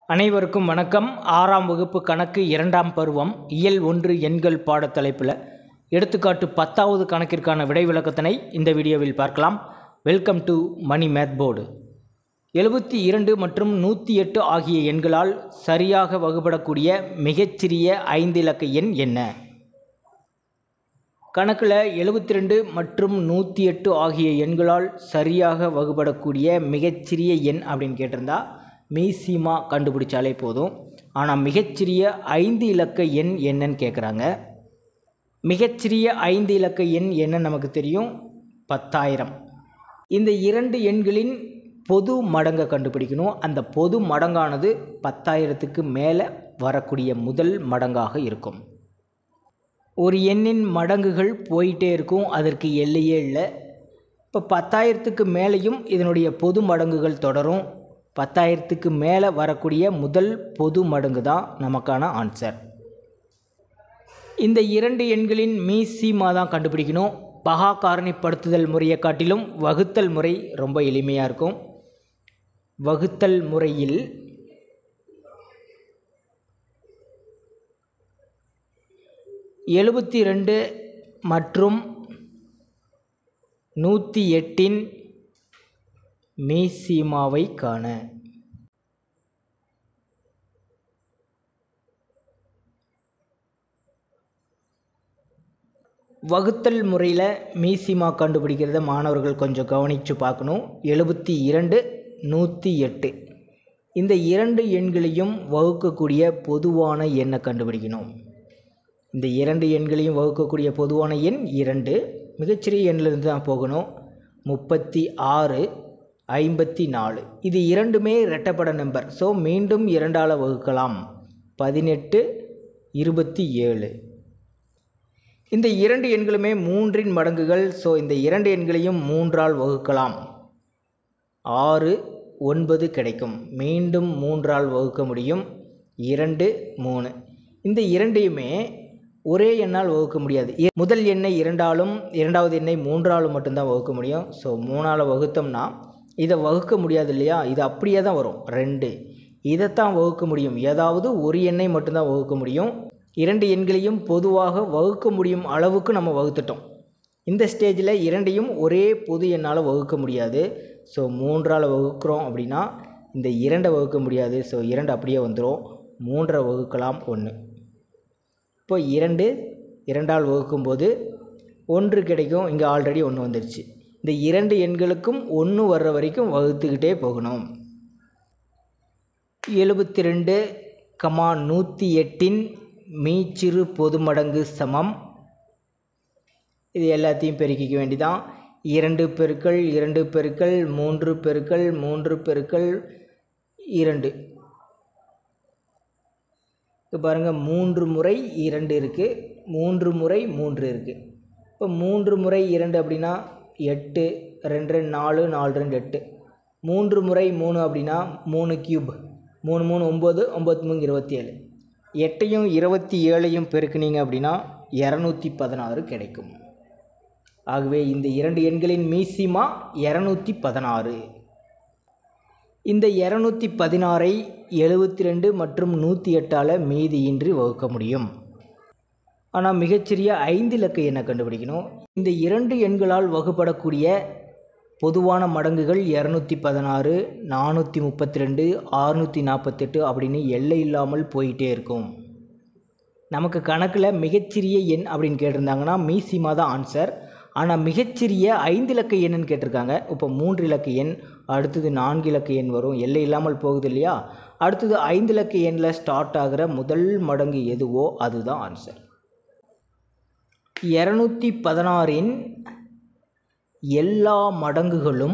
அனைவருக்கும் வணக்கம் ஆறாம் வகுப்பு கணக்கு இரண்டாம் பருவம் இயல் ஒன்று எண்கள் பாடத்தலைப்பில் எடுத்துக்காட்டு பத்தாவது கணக்கிற்கான விடை விளக்கத்தினை இந்த வீடியோவில் பார்க்கலாம் welcome to Mani math board எழுபத்தி இரண்டு மற்றும் நூற்றி எட்டு ஆகிய எண்களால் சரியாக வகுபடக்கூடிய மிகச்சிறிய ஐந்து இலக்க எண் என்ன கணக்கில் எழுபத்தி ரெண்டு மற்றும் நூற்றி எட்டு ஆகிய எண்களால் சரியாக வகுபடக்கூடிய மிகச்சிறிய எண் அப்படின்னு கேட்டிருந்தா மீசிமா கண்டுபிடிச்சாலே போதும் ஆனால் மிகச்சிறிய ஐந்து இலக்க எண் என்னன்னு கேட்குறாங்க மிகச்சிறிய ஐந்து இலக்க எண் என்ன நமக்கு தெரியும் பத்தாயிரம் இந்த இரண்டு எண்களின் பொது மடங்கை கண்டுபிடிக்கணும் அந்த பொது மடங்கானது பத்தாயிரத்துக்கு மேலே வரக்கூடிய முதல் மடங்காக இருக்கும் ஒரு எண்ணின் மடங்குகள் போயிட்டே இருக்கும் அதற்கு எல்லையே இல்லை இப்போ பத்தாயிரத்துக்கு மேலேயும் இதனுடைய பொது மடங்குகள் தொடரும் பத்தாயிரத்துக்கு மேலே வரக்கூடிய முதல் பொது மடங்கு தான் நமக்கான ஆன்சர் இந்த இரண்டு எண்களின் மீ சீமா தான் கண்டுபிடிக்கணும் பகா காரணிப்படுத்துதல் முறையை காட்டிலும் வகுத்தல் முறை ரொம்ப எளிமையாக இருக்கும் வகுத்தல் முறையில் எழுபத்தி ரெண்டு மற்றும் நூற்றி எட்டின் மீசீமாவை காண வகுத்தல் முறையில் மீசிமா கண்டுபிடிக்கிறத மாணவர்கள் கொஞ்சம் கவனித்து பார்க்கணும் எழுபத்தி இரண்டு நூற்றி எட்டு இந்த இரண்டு எண்களையும் வகுக்கக்கூடிய பொதுவான எண்ணை கண்டுபிடிக்கணும் இந்த இரண்டு எண்களையும் வகுக்கக்கூடிய பொதுவான எண் இரண்டு மிகச்சிறிய எண்ணிலிருந்து தான் போகணும் முப்பத்தி ஆறு ஐம்பத்தி நாலு இது இரண்டுமே இரட்டைப்பட நம்பர் ஸோ மீண்டும் இரண்டால் வகுக்கலாம் பதினெட்டு இருபத்தி ஏழு இந்த இரண்டு எண்களுமே மூன்றின் மடங்குகள் ஸோ இந்த இரண்டு எண்களையும் மூன்றால் வகுக்கலாம் ஆறு ஒன்பது கிடைக்கும் மீண்டும் மூன்றால் வகுக்க முடியும் இரண்டு மூணு இந்த இரண்டையுமே ஒரே எண்ணால் வகுக்க முடியாது இ- முதல் எண்ணை இரண்டாலும் இரண்டாவது எண்ணை மூன்றாலும் மட்டும்தான் வகுக்க முடியும் ஸோ மூணால் வகுத்தோம்னா இதை வகுக்க முடியாது இல்லையா இது அப்படியே தான் வரும் ரெண்டு இதைத்தான் வகுக்க முடியும் ஏதாவது ஒரு எண்ணை மட்டும்தான் வகுக்க முடியும் இரண்டு எண்களையும் பொதுவாக வகுக்க முடியும் அளவுக்கு நம்ம வகுத்துட்டோம் இந்த ஸ்டேஜில் இரண்டையும் ஒரே பொது எண்ணால் வகுக்க முடியாது ஸோ மூன்றால் வகுக்கிறோம் அப்படின்னா இந்த இரண்டை வகுக்க முடியாது ஸோ இரண்டு அப்படியே வந்துடும் மூன்றை வகுக்கலாம் ஒன்று இப்போ இரண்டு இரண்டால் வகுக்கும்போது ஒன்று கிடைக்கும் இங்கே ஆல்ரெடி ஒன்று வந்துடுச்சு இந்த இரண்டு எண்களுக்கும் ஒன்று வர்ற வரைக்கும் வகுத்துக்கிட்டே போகணும் எழுபத்தி ரெண்டு கமா நூற்றி எட்டின் மீச்சிறு பொதுமடங்கு சமம் இது எல்லாத்தையும் பெருக்கிக்க வேண்டிதான் இரண்டு பெருக்கள் இரண்டு பெருக்கள் மூன்று பெருக்கள் மூன்று பெருக்கள் இரண்டு இப்போ பாருங்கள் மூன்று முறை இரண்டு இருக்குது மூன்று முறை மூன்று இருக்குது இப்போ மூன்று முறை இரண்டு அப்படின்னா எட்டு ரெண்டு ரெண்டு நாலு நாலு ரெண்டு எட்டு மூன்று முறை மூணு அப்படின்னா மூணு கியூப் மூணு மூணு ஒம்பது ஒம்பது மூணு இருபத்தி ஏழு எட்டையும் இருபத்தி ஏழையும் பெருக்குனீங்க அப்படின்னா இரநூத்தி பதினாறு கிடைக்கும் ஆகவே இந்த இரண்டு எண்களின் மீசிமா இரநூத்தி பதினாறு இந்த இரநூத்தி பதினாறை எழுபத்தி ரெண்டு மற்றும் நூற்றி எட்டால் மீதியின்றி வகுக்க முடியும் ஆனால் மிகச்சிறிய ஐந்து இலக்க எண்ணை கண்டுபிடிக்கணும் இந்த இரண்டு எண்களால் வகுப்படக்கூடிய பொதுவான மடங்குகள் இரநூத்தி பதினாறு நானூற்றி முப்பத்தி ரெண்டு ஆறுநூற்றி நாற்பத்தெட்டு அப்படின்னு எல்லை இல்லாமல் போயிட்டே இருக்கும் நமக்கு கணக்கில் மிகச்சிறிய எண் அப்படின்னு கேட்டிருந்தாங்கன்னா மீசிமா தான் ஆன்சர் ஆனால் மிகச்சிறிய ஐந்து இலக்க எண்ணுன்னு கேட்டிருக்காங்க இப்போ மூன்று இலக்க எண் அடுத்தது நான்கு இலக்க எண் வரும் எல்லை இல்லாமல் போகுது இல்லையா அடுத்தது ஐந்து இலக்க எண்ணில் ஸ்டார்ட் ஆகிற முதல் மடங்கு எதுவோ அதுதான் ஆன்சர் இரநூத்தி பதினாறின் எல்லா மடங்குகளும்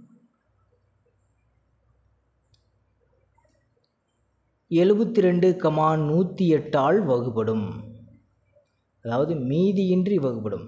எழுபத்தி ரெண்டு கமா நூற்றி எட்டால் வகுபடும் அதாவது மீதியின்றி வகுபடும்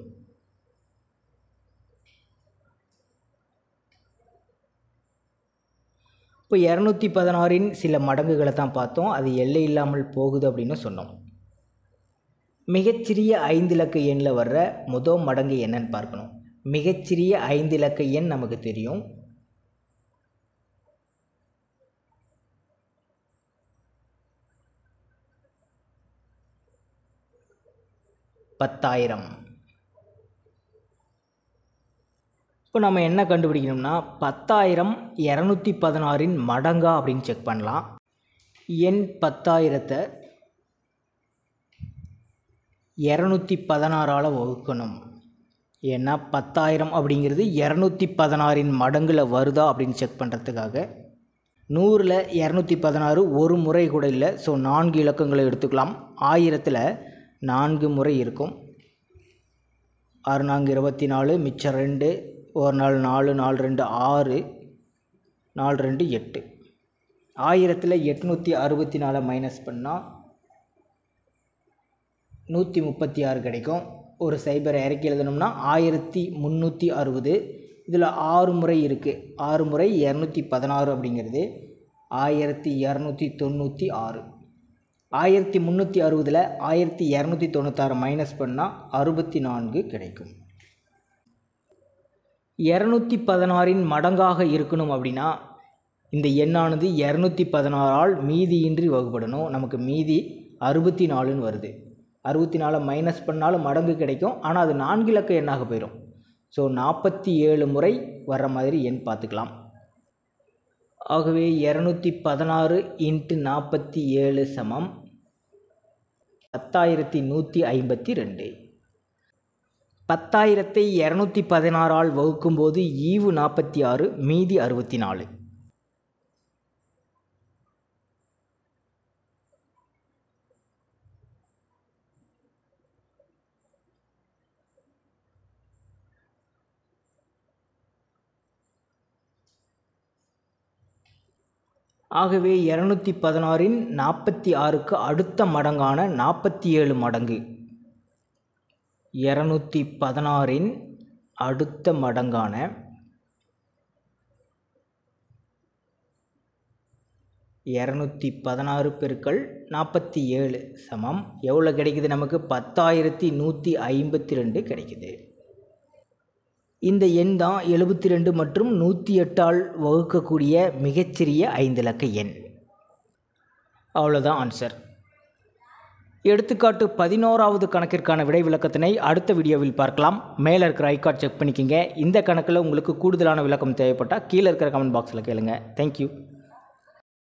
இப்போ இரநூத்தி பதினாறின் சில மடங்குகளை தான் பார்த்தோம் அது எல்லை இல்லாமல் போகுது அப்படின்னு சொன்னோம் மிகச்சிறிய ஐந்து இலக்க எண்ணில் வர்ற முதல் மடங்கு என்னன்னு பார்க்கணும் மிகச்சிறிய ஐந்து இலக்க எண் நமக்கு தெரியும் பத்தாயிரம் இப்போ நம்ம என்ன கண்டுபிடிக்கணும்னா பத்தாயிரம் இரநூத்தி பதினாறின் மடங்கா அப்படின்னு செக் பண்ணலாம் எண் பத்தாயிரத்தை இரநூத்தி பதினாறால் வகுக்கணும் ஏன்னா பத்தாயிரம் அப்படிங்கிறது இரநூத்தி பதினாறின் மடங்கில் வருதா அப்படின்னு செக் பண்ணுறதுக்காக நூறில் இரநூத்தி பதினாறு ஒரு முறை கூட இல்லை ஸோ நான்கு இலக்கங்களை எடுத்துக்கலாம் ஆயிரத்தில் நான்கு முறை இருக்கும் ஆறு நான்கு இருபத்தி நாலு மிச்சம் ரெண்டு ஒரு நாள் நாலு நாலு ரெண்டு ஆறு நாலு ரெண்டு எட்டு ஆயிரத்தில் எட்நூற்றி அறுபத்தி நாலை மைனஸ் பண்ணால் நூற்றி முப்பத்தி ஆறு கிடைக்கும் ஒரு சைபரை இறக்கி எழுதணும்னா ஆயிரத்தி முந்நூற்றி அறுபது இதில் ஆறு முறை இருக்குது ஆறு முறை இரநூத்தி பதினாறு அப்படிங்கிறது ஆயிரத்தி இரநூத்தி தொண்ணூற்றி ஆறு ஆயிரத்தி முந்நூற்றி அறுபதில் ஆயிரத்தி இரநூத்தி தொண்ணூத்தாறு மைனஸ் பண்ணால் அறுபத்தி நான்கு கிடைக்கும் இரநூத்தி பதினாறின் மடங்காக இருக்கணும் அப்படின்னா இந்த எண்ணானது இரநூத்தி பதினாறால் மீதியின்றி வகுப்படணும் நமக்கு மீதி அறுபத்தி நாலுன்னு வருது அறுபத்தி நாலை மைனஸ் பண்ணாலும் மடங்கு கிடைக்கும் ஆனால் அது நான்கு இலக்க எண்ணாக போயிடும் ஸோ நாற்பத்தி ஏழு முறை வர்ற மாதிரி எண் பார்த்துக்கலாம் ஆகவே இரநூத்தி பதினாறு இன்ட்டு நாற்பத்தி ஏழு சமம் பத்தாயிரத்தி நூற்றி ஐம்பத்தி ரெண்டு பத்தாயிரத்தை இரநூத்தி பதினாறால் வகுக்கும்போது ஈவு நாற்பத்தி ஆறு மீதி அறுபத்தி நாலு ஆகவே இரநூத்தி பதினாறின் நாற்பத்தி ஆறுக்கு அடுத்த மடங்கான நாற்பத்தி ஏழு மடங்கு இரநூத்தி பதினாறின் அடுத்த மடங்கான இரநூத்தி பதினாறு பெருக்கள் நாற்பத்தி ஏழு சமம் எவ்வளோ கிடைக்குது நமக்கு பத்தாயிரத்தி நூற்றி ஐம்பத்தி ரெண்டு கிடைக்குது இந்த எண் தான் எழுபத்தி ரெண்டு மற்றும் நூற்றி எட்டால் வகுக்கக்கூடிய மிகச்சிறிய ஐந்து இலக்க எண் அவ்வளோதான் ஆன்சர் எடுத்துக்காட்டு பதினோராவது கணக்கிற்கான விடை விளக்கத்தினை அடுத்த வீடியோவில் பார்க்கலாம் மேலே இருக்கிற ஐகார்ட் செக் பண்ணிக்கிங்க இந்த கணக்கில் உங்களுக்கு கூடுதலான விளக்கம் தேவைப்பட்டால் கீழே இருக்கிற கமெண்ட் பாக்ஸில் கேளுங்க தேங்க்யூ